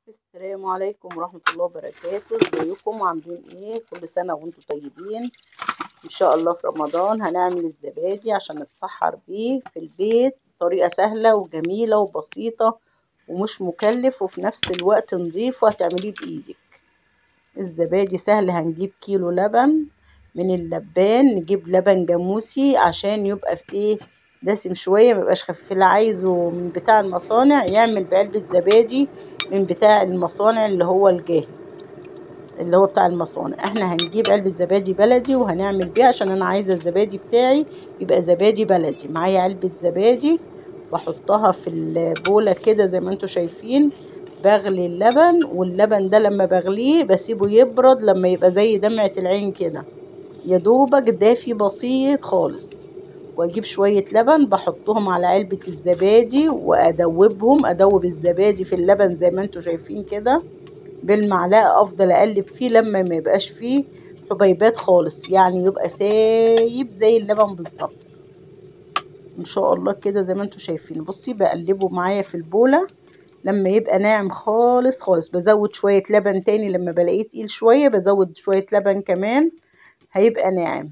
السلام عليكم ورحمة الله وبركاته ازيكم عاملين ايه كل سنة وانتم طيبين ان شاء الله في رمضان هنعمل الزبادي عشان نتسحر بيه في البيت طريقة سهلة وجميلة وبسيطة ومش مكلف وفي نفس الوقت نظيف وهتعمليه بايدك الزبادي سهل هنجيب كيلو لبن من اللبان نجيب لبن جاموسي عشان يبقى في ايه دسم شوية ميبقاش خفيف اللي عايزه من بتاع المصانع يعمل بعلبة زبادي من بتاع المصانع اللي هو الجاهز اللي هو بتاع المصانع احنا هنجيب علبة زبادي بلدي وهنعمل بيها عشان انا عايزة الزبادي بتاعي يبقى زبادي بلدي معايا علبة زبادي بحطها في البولة كده زي ما انتوا شايفين بغلي اللبن واللبن ده لما بغليه بسيبه يبرد لما يبقى زي دمعة العين كده يدوبك دافي بسيط خالص واجيب شوية لبن بحطهم على علبة الزبادي وادوبهم ادوب الزبادي في اللبن زي ما انتوا شايفين كده بالمعلقة افضل اقلب فيه لما ما يبقاش فيه حبيبات خالص يعني يبقى سايب زي اللبن بالظبط ان شاء الله كده زي ما انتوا شايفين بصي بقلبه معايا في البولة لما يبقى ناعم خالص خالص بزود شوية لبن تاني لما بلاقيه تقيل شوية بزود شوية لبن كمان هيبقى ناعم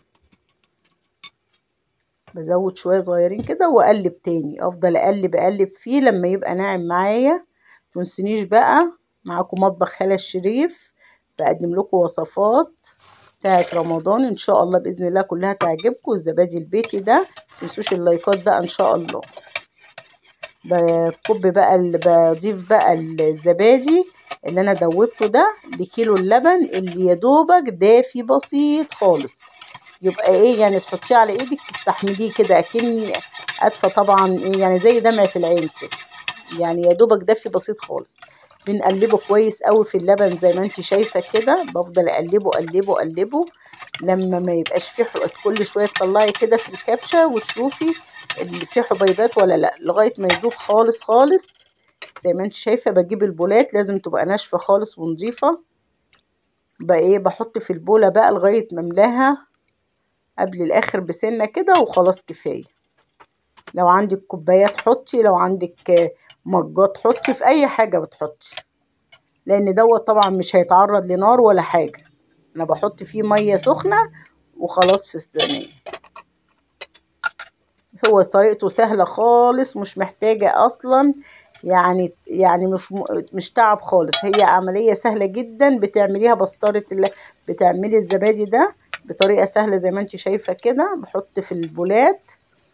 بزود شوية صغيرين كده واقلب تاني افضل اقلب اقلب فيه لما يبقى ناعم معايا متنسونيش بقى معاكم مطبخ خالة الشريف بقدم لكم وصفات بتاعت رمضان ان شاء الله باذن الله كلها تعجبكم الزبادي البيتي ده متنسوش اللايكات بقى ان شاء الله بكب بقى بضيف بقى الزبادي اللي انا دوبته ده لكيلو اللبن اللي يدوبك دافي بسيط خالص يبقى ايه يعني تحطيه على ايدك تستحمليه كده اكني ادفى طبعا ايه يعني زي دمعة العين كده يعني يا دوبك دافي بسيط خالص بنقلبه كويس قوي في اللبن زي ما انت شايفه كده بفضل اقلبه اقلبه اقلبه لما ما يبقاش فيه كل شويه تطلعي كده في الكبشه وتشوفي اللي فيه حبيبات ولا لا لغايه ما يدوب خالص خالص زي ما انت شايفه بجيب البولات لازم تبقى ناشفه خالص ونظيفه بقى ايه بحط في البوله بقى لغايه ما املاها قبل الاخر بسنه كده وخلاص كفايه لو عندك كوبايات حطي لو عندك مجات حطي في اي حاجه بتحطي لان دوت طبعا مش هيتعرض لنار ولا حاجه انا بحط فيه ميه سخنه وخلاص في الصينيه هو طريقته سهله خالص مش محتاجه اصلا يعني يعني مش مش تعب خالص هي عمليه سهله جدا بتعمليها بسطره بتعملي الزبادي ده بطريقه سهله زي ما انت شايفه كده بحط في البولات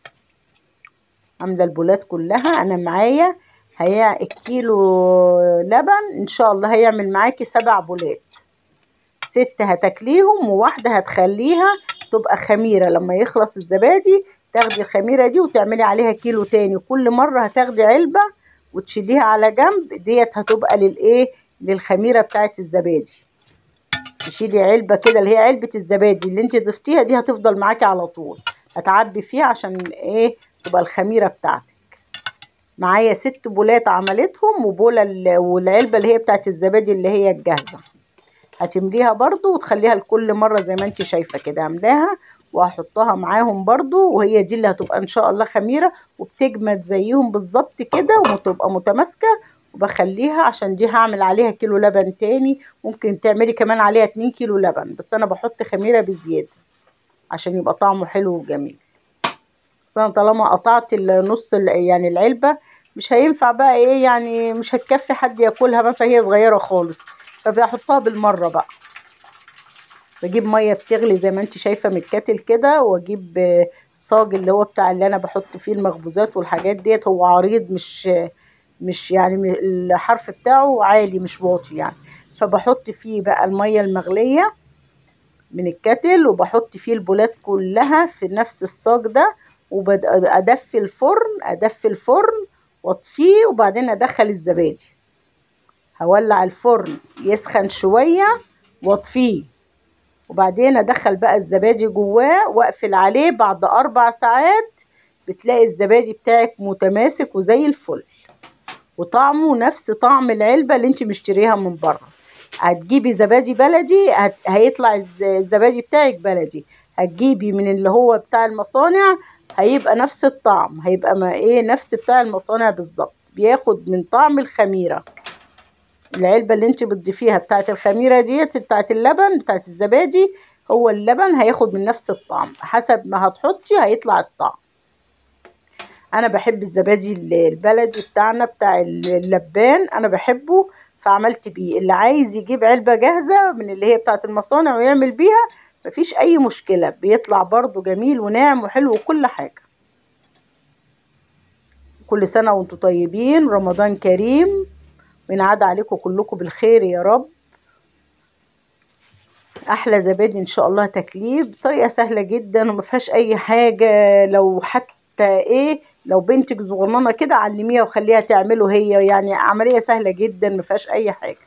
عامله البولات كلها انا معايا هي الكيلو لبن ان شاء الله هيعمل معاكي سبع بولات ست هتاكليهم وواحده هتخليها تبقى خميره لما يخلص الزبادي تاخدي الخميره دي وتعملي عليها كيلو تاني كل مره هتاخدي علبه وتشيليها على جنب ديت هتبقى للايه للخميره بتاعه الزبادي تشيلي علبه كده اللي هي علبه الزبادي اللي انت ضفتيها دي هتفضل معاكي على طول هتعبي فيها عشان ايه تبقى الخميره بتاعتك معايا ست بولات عملتهم وبوله والعلبه اللي هي بتاعت الزبادي اللي هي الجاهزه هتمليها برضو وتخليها لكل مره زي ما انت شايفه كده املاها وهحطها معاهم برضو وهي دي اللي هتبقى ان شاء الله خميره وبتجمد زيهم بالظبط كده وتبقى متماسكه وبخليها عشان دي هعمل عليها كيلو لبن تاني ممكن تعملي كمان عليها اتنين كيلو لبن بس انا بحط خميره بزياده عشان يبقى طعمه حلو وجميل بس انا طالما قطعت النص يعني العلبه مش هينفع بقى ايه يعني مش هتكفي حد ياكلها مثلا هي صغيره خالص فبحطها بالمره بقى بجيب ميه بتغلي زي ما انت شايفه من الكاتل كده واجيب الصاج اللي هو بتاع اللي انا بحط فيه المخبوزات والحاجات ديت هو عريض مش مش يعني الحرف بتاعه عالي مش واطي يعني فبحط فيه بقى الميه المغليه من الكاتل وبحط فيه البولات كلها في نفس الصاج ده وادفي الفرن ادفي الفرن واطفيه وبعدين ادخل الزبادي هولع الفرن يسخن شويه واطفيه وبعدين ادخل بقى الزبادي جواه واقفل عليه بعد اربع ساعات بتلاقي الزبادي بتاعك متماسك وزي الفل وطعمه نفس طعم العلبه اللي انت مشتريها من بره هتجيبي زبادي بلدي هت... هيطلع الزبادي بتاعك بلدي هتجيبي من اللي هو بتاع المصانع هيبقى نفس الطعم هيبقى ما ايه نفس بتاع المصانع بالظبط بياخد من طعم الخميره العلبة اللي انت بتضيفيها بتاعة الخميرة ديت بتاعة اللبن بتاعة الزبادي هو اللبن هياخد من نفس الطعم حسب ما هتحطي هيطلع الطعم انا بحب الزبادي البلدي بتاعنا بتاع اللبان انا بحبه فعملت بيه اللي عايز يجيب علبة جاهزة من اللي هي بتاعة المصانع ويعمل بيها مفيش اي مشكلة بيطلع برضو جميل وناعم وحلو وكل حاجة كل سنة وانتم طيبين رمضان كريم وينعاد عليكم كلكم بالخير يا رب احلى زبادي ان شاء الله تكليف بطريقه سهله جدا وما فيهاش اي حاجه لو حتى ايه لو بنتك صغننه كده علميها وخليها تعمله هي يعني عمليه سهله جدا ما فيهاش اي حاجه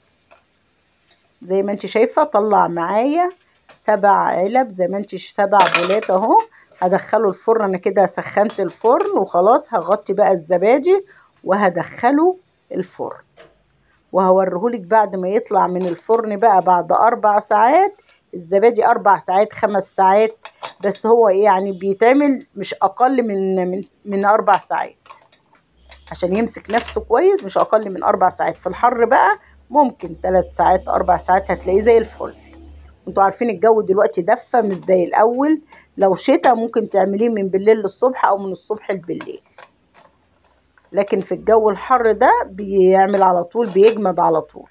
زي ما انت شايفه طلع معايا سبع علب زي ما انت سبع بولات اهو هدخله الفرن انا كده سخنت الفرن وخلاص هغطي بقى الزبادي وهدخله الفرن وهوريهولك بعد ما يطلع من الفرن بقى بعد اربع ساعات الزبادي اربع ساعات خمس ساعات بس هو يعني بيتعمل مش اقل من من من اربع ساعات عشان يمسك نفسه كويس مش اقل من اربع ساعات في الحر بقى ممكن ثلاث ساعات اربع ساعات هتلاقيه زي الفل انتوا عارفين الجو دلوقتي دفى مش زي الاول لو شتاء ممكن تعمليه من بالليل للصبح او من الصبح بالليل لكن في الجو الحر ده بيعمل على طول بيجمد على طول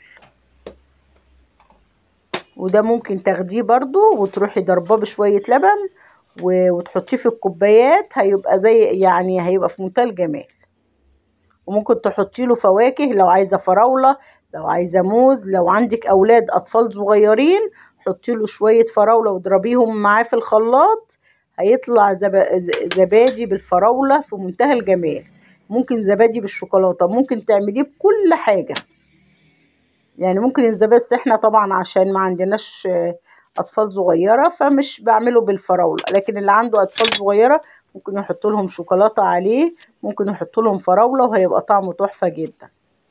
وده ممكن تاخديه برضو وتروحي ضرباه بشوية لبن وتحطيه في الكوبايات هيبقى زي يعني هيبقى في منتهى الجمال وممكن تحطي له فواكه لو عايزة فراولة لو عايزة موز لو عندك أولاد أطفال صغيرين حطي له شوية فراولة واضربيهم معاه في الخلاط هيطلع زبادي بالفراولة في منتهى الجمال ممكن زبادي بالشوكولاتة ممكن تعمليه بكل حاجة يعني ممكن الزبادي احنا طبعا عشان ما عندناش اطفال صغيرة فمش بعمله بالفراولة لكن اللي عنده اطفال صغيرة ممكن يحط لهم شوكولاتة عليه ممكن يحط لهم فراولة وهيبقى طعمه تحفة جدا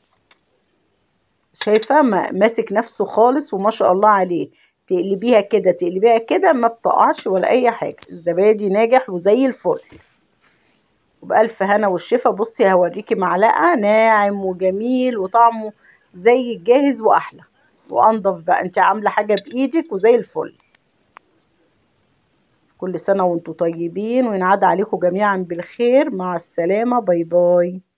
شايفة ماسك نفسه خالص وما شاء الله عليه تقلبيها كده تقلبيها كده ما بتقعش ولا اي حاجة الزبادي ناجح وزي الفل وبألف هنا والشفا بصي هوريكي معلقة ناعم وجميل وطعمه زي الجاهز وأحلى وأنضف بقى انت عاملة حاجة بإيدك وزي الفل كل سنة وانتم طيبين وينعاد عليكم جميعا بالخير مع السلامة باي باي